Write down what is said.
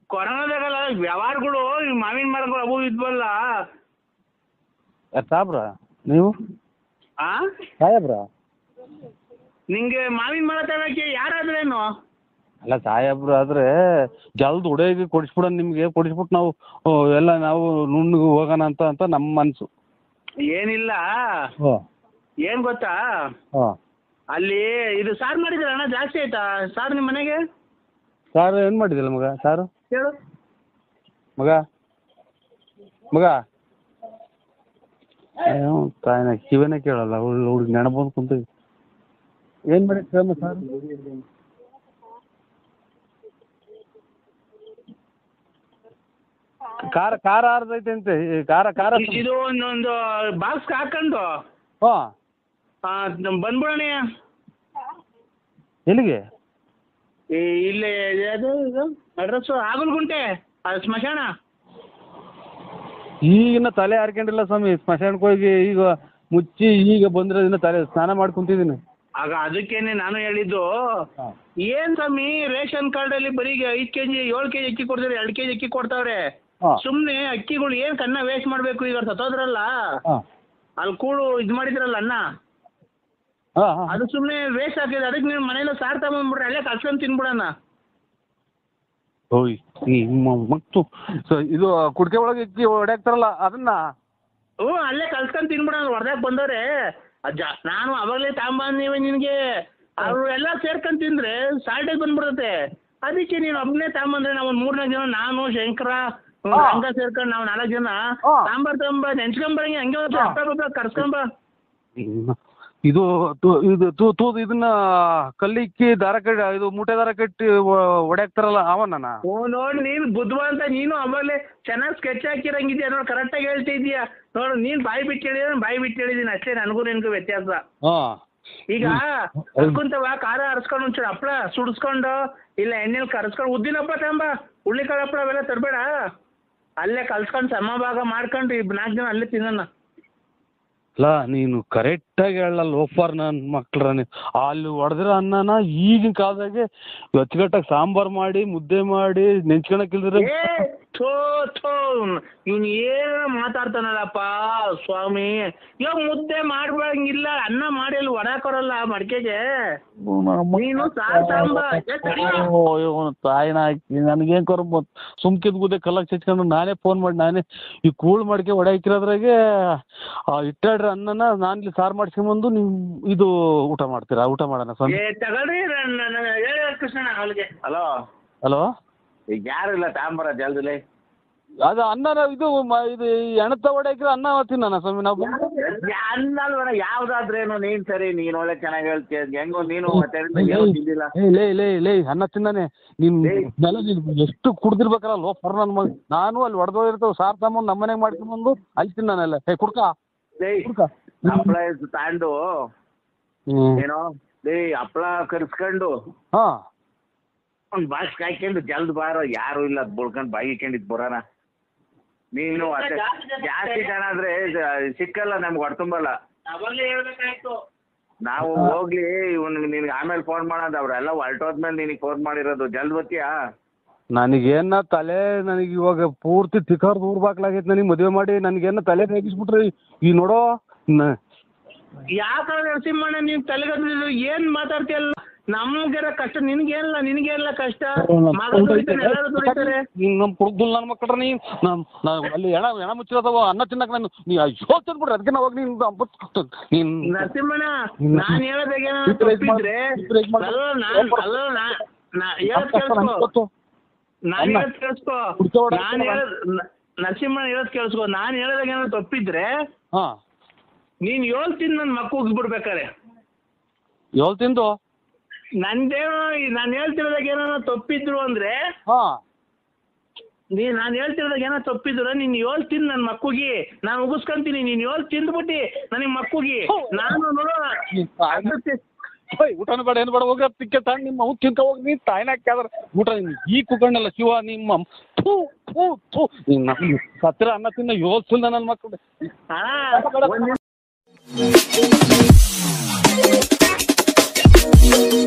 ಕೊರೋನಾದಾಗಲ್ಲ ವ್ಯವಹಾರಗಳು ಈ ಮಾವಿನ ಮರಗಳು ಅವು ಇದ್ವಲ್ಲ ಯಾರು ಸಾಬ್ರ ನೀವು ಆ ಸಾಹೇಬ್ರ ನಿಂಗೆ ಮಾವಿನ ಮರ ತಗೊಳಕ್ಕೆ ಯಾರಾದ್ರೇನು ಅಲ್ಲ ಸಾಹೇಬ್ರು ಆದ್ರೆ ಜಲ್ದ್ ಉಡೇಗಿ ಕೊಡಿಸ್ಬಿಡೋಣ ನಿಮಗೆ ಕೊಡಿಸ್ಬಿಟ್ಟು ನಾವು ಆ, ಎಲ್ಲ ನಾವು ನುಣ್ಣಗೆ ಹೋಗೋಣ ಅಂತ ಅಂತ ನಮ್ಮ ಮನಸ್ಸು ಏನಿಲ್ಲ ಹಾಂ ಏನ್ ಗೊತ್ತಾ ಹಾಂ ಅಲ್ಲಿ ಇದು ಸಾರು ಮಾಡಿದ್ರೆ ಅಣ್ಣ ಜಾಸ್ತಿ ಆಯ್ತಾ ಸಾರು ನಿಮ್ಮ ಮನೆಗೆ ಸಾರು ಏನು ಮಾಡಿದಿಲ್ಲ ಮಗ ಸಾರು ಹೇಳು ಮಗ ಮಗ ಏನೋ ತಾಯಿನ ಕಿವಿನೇ ಕೇಳಲ್ಲ ಹುಡುಗ ಹುಡುಗ ನೆನಪು ಕುಂತೀವಿ ಏನು ಮಾಡಿ ಕೇಳಮ್ಮ ಸಾರು ಖಾರ ಖಾರ ಆರ್ದೈತೆ ಅಂತೆ ಈ ಖಾರ ಖಾರ ಇದು ಒಂದೊಂದು ಬಾಕ್ಸ್ ಹಾಕೊಂಡು ಹಾಂ ಆ, ನಮ್ ಬಂದ್ಬಿಡೋಣ ಎಲ್ಲಿಗೆ ಈ ಇಲ್ಲಿ ಅದು ಇದು ಅಡ್ರೆಸ್ಸು ಆಗಲ್ಗುಂಟೆ ಅದು ಸ್ಮಶಾನ ಈಗಿನ ತಲೆ ಹಾರ್ಕೊಂಡಿಲ್ಲ ಸ್ವಾಮಿ ಸ್ಮಶಾನಕ್ಕೆ ಹೋಗಿ ಈಗ ಮುಚ್ಚಿ ಈಗ ಬಂದಿರೋದಿನ್ನ ತಲೆ ಸ್ನಾನ ಮಾಡಿ ಕುಂತಿದ್ದೀನಿ ಆಗ ಅದಕ್ಕೇನೆ ನಾನು ಹೇಳಿದ್ದು ಏನ್ ಸ್ವಾಮಿ ರೇಷನ್ ಕಾರ್ಡ್ ಅಲ್ಲಿ ಬರೀ ಐದ್ ಕೆಜಿ ಏಳು ಕೆಜಿ ಅಕ್ಕಿ ಕೊಡ್ತಾರೆ ಎರಡು ಕೆಜಿ ಅಕ್ಕಿ ಕೊಡ್ತಾವ್ರೆ ಹಾಂ ಸುಮ್ನೆ ಅಕ್ಕಿಗಳು ಏನ್ ಕನ್ನ ವೇಸ್ಟ್ ಮಾಡ್ಬೇಕು ಈಗ ಅವ್ರು ಸತ್ತೋದ್ರಲ್ಲ ಹಾಂ ಅಲ್ಲಿ ಕೂಡು ಇದ್ ಮಾಡಿದ್ರಲ್ಲ ಅನ್ನ ಹಾಂ ಹಾಂ ಅದು ಸುಮ್ನೆ ವೇಸ್ಟ್ ಆಗಿದೆ ಅದಕ್ಕೆ ನೀವು ಮನೇಲಿ ಸಾರ್ ತಗೊಂಡ್ಬಿಟ್ರೆ ಅಲ್ಲೇ ಕಲ್ಸ್ಕೊಂಡ್ ತಿನ್ಬಿಡಣ ಓಯ್ ಈ ಮ- ಮತ್ತು ಸೊ ಇದು ಕುಡಿಕೆ ಒಳಗೆ ಇಕ್ಕಿ ಹೊಡ್ಯಾಕ್ತಾರಲ್ಲ ಅದನ್ನ ಹ್ಞೂ ಅಲ್ಲೇ ಕಲ್ಸ್ಕೊಂಡ್ ತಿನ್ಬಿಡೋಣ ಹೊಡೆದಾಕ್ ಬಂದವ್ರೆ ಅಜ್ಜ ನಾನು ಅವಾಗಲೇ ತಗೊಂಬಂದೀವಿ ನಿನಗೆ ಅವ್ರು ಎಲ್ಲ ಸೇರ್ಕೊಂಡ್ ತಿಂದ್ರೆ ಸಾಲ್ಟೇಜ್ ಬಂದ್ಬಿಡುತ್ತೆ ಅದಕ್ಕೆ ನೀನು ಒಬ್ಬನೇ ತಗೊಂಬಂದ್ರೆ ನಾವು ಒಂದು ಮೂರ್ನಾಲ್ಕು ಜನ ನಾನು ಶಂಕರ ಹಾ. ಹಂಗ ಸೇರ್ಕೊಂಡು ನಾವು ನಾಲ್ಕು ಜನ ಹಾ. ಸಾಂಬಾರ್ ತಗೊಂಬ ನೆಂಚ್ಕೊಂಬರಂಗೆ ಹಂಗೆ ಒಂದು ಹಾ. ಅಪ್ಪ ಬಪ್ಪ ಕರ್ಸ್ಕೊಂಬ ಇದು ತು- ಇದು ತೂ ತೂ ಇದನ್ನ ಕಲ್ಲಿಕ್ಕಿ ದಾರ ಕಟ್ಟಿ ಇದು ಮೂಟೆ ದಾರ ಕಟ್ಟಿ ಹೊಡ್ಯಾಕ್ತಾರಲ್ಲ ಅವನ ಓ ನೋಡಿ ನೀನು ಬುದ್ಧಿವಂತ ನೀನು ಅವಾಗಲೇ ಚೆನ್ನಾಗಿ ಸ್ಕೆಚ್ ಹಾಕಿರಂಗಿದ್ಯಾ ನೋಡಿ ಕರೆಕ್ಟಾಗಿ ಹೇಳ್ತಿದ್ಯಾ ನೋಡು ನೀನು ಬಾಯಿ ಬಿಟ್ಟು ಹೇಳಿದ್ರೆ ಬಾಯಿ ಬಿಟ್ಟು ಹೇಳಿದ್ದೀನಿ ಅಷ್ಟೇ ನನಗೂ ನಿನಗೂ ವ್ಯತ್ಯಾಸ ಹಾಂ ಈಗ ಕರ್ಕೊಂತವ ಖಾರ ಹರಿಸ್ಕೊಂಡು ಒಂಚೂರು ಹಪ್ಳ ಸುಡಿಸ್ಕೊಂಡು ಇಲ್ಲ ಎಣ್ಣೆಲಿ ಕರ್ಸ್ಕೊಂಡು ಉದ್ದಿನ ಹಪ್ಪಳ ತಗೊಂಬ ಹುಳ್ಳಿಕಾಳು ಹಪ್ಪಳ ಅವೆಲ್ಲ ತರಬೇಡ ಅಲ್ಲೇ ಕಲ್ಸ್ಕೊಂಡು ಸಮಭಾಗ ಮಾಡ್ಕೊಂಡು ಇಬ್ ನಾಲ್ಕು ಜನ ಅಲ್ಲೇ ತಿನ್ನೋಣ ಅಲ್ಲ ನೀನು ಕರೆಕ್ಟಾಗಿ ಹೇಳಲ್ಲ ಲೋಫರ್ ನನ್ನ ಮಕ್ಳ್ರ ನೀ ಅಲ್ಲಿ ಹೊಡೆದಿರೋ ಅನ್ನನ ಈಗಿನ ಕಾಲದಾಗೆ ಅಚ್ಚುಕಟ್ಟಾಗಿ ಸಾಂಬಾರು ಮಾಡಿ ಮುದ್ದೆ ಮಾಡಿ ನೆಂಚ್ಕೊಳಕ್ಕಿಲ್ದ್ರೆ ಏ ಥೋ ಥೋ ಇವ್ನು ಏನು ಮಾತಾಡ್ತಾನಲ್ಲಪ್ಪ ಸ್ವಾಮಿ ಇವಾಗ ಮುದ್ದೆ ಮಾಡ್ಬಂಗಿಲ್ಲ ಅನ್ನ ಮಾಡಿ ಅಲ್ಲಿ ಹೊಡಾಕೊರಲ್ಲ ಮಡಿಕೆಗೆ ನೀನು ಸಾರ್ ಸಾಂಬ ಏ ತಡಿಯೋ. ತಾಯಿನ ಹಾಕಿ ನನಗೇನು ಕರ ಸುಮ್ಕಿದ್ ಗುದ್ದೆ ಕಲ್ಲಕ್ಕೆ ಚಚ್ಕೊಂಡು ನಾನೇ ಫೋನ್ ಮಾಡಿ ನಾನೇ ಈ ಕೂಳ್ ಮಾಡ್ಕೆ ಹೊಡ್ಯಾಕಿರೋದ್ರಾಗೆ ಇಟ್ಟಾಡ್ರಿ ಅನ್ನನ ನಾನು ಇಲ್ಲಿ ಸಾರು ಮಾಡ್ಸ್ಕೊಂಬಂದು ನೀವು ಇದು ಊಟ ಮಾಡ್ತೀರಾ ಊಟ ಮಾಡೋಣ ಸ್ವಾಮಿ ಏ ತಗೊಳ್ರಿ ನನ್ನ ಹೇಳಿ ಕೃಷ್ಣಣ್ಣ ಅವಳಿಗೆ ಹಲೋ ಹಲೋ ಈಗ ಯಾರು ಇಲ್ಲ ತಾಂಬರ ಜಲ್ದಿಲಿ ಅದು ಅನ್ನ ಇದು ಮ- ಇದು ಎಣತ ಹೊಡ್ಯಾಕಿರೋ ಅನ್ನ ತಿನ್ನೋಣ ಸ್ವಾಮಿ ನಾವು ಬಂದು ಅನ್ನಲ್ವನ ಯಾವ್ದಾದ್ರೇನು ನೀನ್ ಸರಿ ನೀನ್ ಒಳ್ಳೆ ಚೆನ್ನಾಗಿ ಹೇಳ್ತೀಯ ಹೆಂಗೋ ನೀನು ಮತ್ತೆ ಏನೂ ತಿಂದಿಲ್ಲ ಏ ಲೇ ಲೇ ಲೇ ಅನ್ನ ತಿನ್ನಾನೆ ನೀನ್ ಏಯ್. ನೆಲ ನೀನ್ ಎಷ್ಟು ಕುಡ್ದಿರ್ಬೇಕಲ್ಲ ಲೋ ಫರ್ ನನ್ನ ಮಗ ನಾನು ಅಲ್ಲಿ ಹೊಡೆದೋಗಿರ್ತಾವ ಸಾರ್ ತಗೊಂಡು ನಮ್ಮ ಮನೆಗೆ ಮಾಡ್ಕೊಂಬಂದು ಅಲ್ಲಿ ತಿನ್ನಾನೆಲ್ಲ ಏ ಕುಡ್ಕ ಏಯ್ ಕುಡ್ಕ ಹಪ್ಳ ತಾಂಡು ಹ್ಮ್ ಏನೋ ಏಯ್ ಹಪ್ಳ ಕರ್ಸ್ಕೊಂಡು ಹಾ ಒಂದ್ ಬಾಕ್ಸ್ ಕಾಯ್ಕೊಂಡು ಜಲ್ದ್ ಬಾರೋ ಯಾರು ಇಲ್ಲ ಬುಳ್ಕೊಂಡ್ ಬಾಯಿ ಇಕ್ಕೊಂಡಿದ್ ಬರೋಣ ನೀನು ಅಷ್ಟೇ ಜಾಸ್ತಿ ಜನ ಆದ್ರೆ ಇದು ಸಿಕ್ಕಲ್ಲ ನಮ್ಗೆ ಹೊಡ್ತುಂಬಲ್ಲ ಅವಾಗಲೇ ಹೇಳ್ಬೇಕಾಯ್ತು ನಾವು ಹೋಗ್ಲಿ ಇವ್ನ್ ನಿನ್ಗೆ ಆಮೇಲೆ ಫೋನ್ ಮಾಡೋದು ಅವ್ರೆಲ್ಲ ಹೊರಟೋದ್ಮೇಲೆ ನಿನಗೆ ಫೋನ್ ಮಾಡಿರೋದು ಜಲ್ದ್ ಬತ್ತೀಯಾ ನನಗೇನ ತಲೆ ನನಗೆ ಇವಾಗ ಪೂರ್ತಿ ತಿಕ್ಕರ್ ದೂರ ಬಾಕ್ಲಾಗೈತೆ ನನಗೆ ಮದುವೆ ಮಾಡಿ ನನಗೇನ ತಲೆ ರೇಗಿಸ್ಬಿಟ್ರಿ ಈ ನೋಡೋ ನ- ಯಾಕಂದ್ರೆ ನರಸಿಂಹಣ್ಣ ನೀನ್ ತಲೆಗದ್ದು ಏನ್ ಮಾತಾಡ್ತೀಯಲ್ಲ ನಮ್ಗೆರ ಕಷ್ಟ ನಿನ್ಗೇನಿಲ್ಲ ನಿನ್ಗೇನಿಲ್ಲ ಕಷ್ಟ ಮಗ ದುಡಿತಾನೆ ಎಲ್ಲರೂ ದುಡಿತಾರೆ ನೀನ್ ನಮ್ಮ ಕುಡ್ದುಲ್ ನನ್ನ ಮಕ್ಕಳ್ರ ನೀ ನಮ್ ನಾ ಅಲ್ಲಿ ಎಣ ಎಣ ಮುಚ್ಚಿರೋದವ ಅನ್ನ ತಿನ್ನಕ್ ನಾನು ನೀ ಅಯ್ಯೋ ತಿನ್ಬಿಡ್ರಿ ಅದಕ್ಕೆ ನಾವು ನೀನು ಅಂಬತ್ ನೀನ್ ನರಸಿಂಹಣ್ಣ ಇಲ್ಲ. ನಾನ್ ಹೇಳೋದಾಗ Surprise ಮಾಡು. ತಪ್ಪಿದ್ರೆ Surprise ಮಾಡು. ಅಲ್ಲ ನಾನ್ ಅಲ್ಲ ನಾ- ನಾ ಹೇಳೋದ್ ಕೇಳಿಸ್ಕೊ ನಾನ್ ಅನ್ನ. ಹೇಳೋದ್ ಕೇಳಿಸ್ಕೊ ಕುಡ್ಕ ಹೊಡ್ದು ನಾನ್ ಹೇಳೋದ್ ನ- ನರಸಿಂಹಣ್ಣ ಹೇಳೋದ್ ಕೇಳಿಸ್ಕೊ ನಾನ್ ಹೇಳೋದಾಗ ಏನಾದ್ರು ತಪ್ಪಿದ್ರೆ ಹಾ ನೀನ್ ಏಳ್ ತಿಂದು ನನ್ ಮಕ್ಕ ಉಗ್ಬಿಡ್ಬೇಕಾರೆ ಏಳು ತಿಂದು ನಂದೇನೋ ನಾನು ಹೇಳ್ತಿರೋದಾಗ ಏನಾರ ತಪ್ಪಿದ್ರು ಅಂದ್ರೆ ಹಾ ನೀ ನಾನು ಹೇಳ್ತಿರೋದಾಗ ಏನೋ ತಪ್ಪಿದ್ರು ನೀನ್ ಏಳ್ ತಿಂದು ನನ್ನ ಮಕ್ಕುಗಿ ನಾನು ಉಗಿಸ್ಕೊಂತೀನಿ ನೀನ್ ಏಳ್ ತಿಂದ್ಬಿಟ್ಟು ನನಗೆ ಮಕ್ಕುಗಿ ನಾನು ನೋಡು ನೀನ್ ತಾಯಿನ- ಅದಕ್ಕೆ- ಓಯ್ ಊಟನೂ ಬೇಡ ಏನು ಬೇಡ ಹೋಗ ತಿಕ್ಕೆ ತಾಂಡ್ ನಿಮ್ಮ ಅವ್ನು ತಿನ್ಕ ಹೋಗಿ ನೀನು ತಾಯಿನ ಹಾಕ್ಯಾದ್ರ ಊಟ ನೀನ್ ಈ ಕುಕ್ಕಣ್ಣಲ್ಲ ಶಿವ ನಿಮ್ಮ ಥೂ ಥೂ ಥೂ ನೀನ್ ನನ್ ಸತ್ತಿರ ಅನ್ನ ತಿನ್ನ ಯೋಚಿಸಿಲ್ಲ ನನ್ನ ಮಕ್ಕಳು ಅಣ್ಣ, ಒಂದ್ ನಿಮಿಷ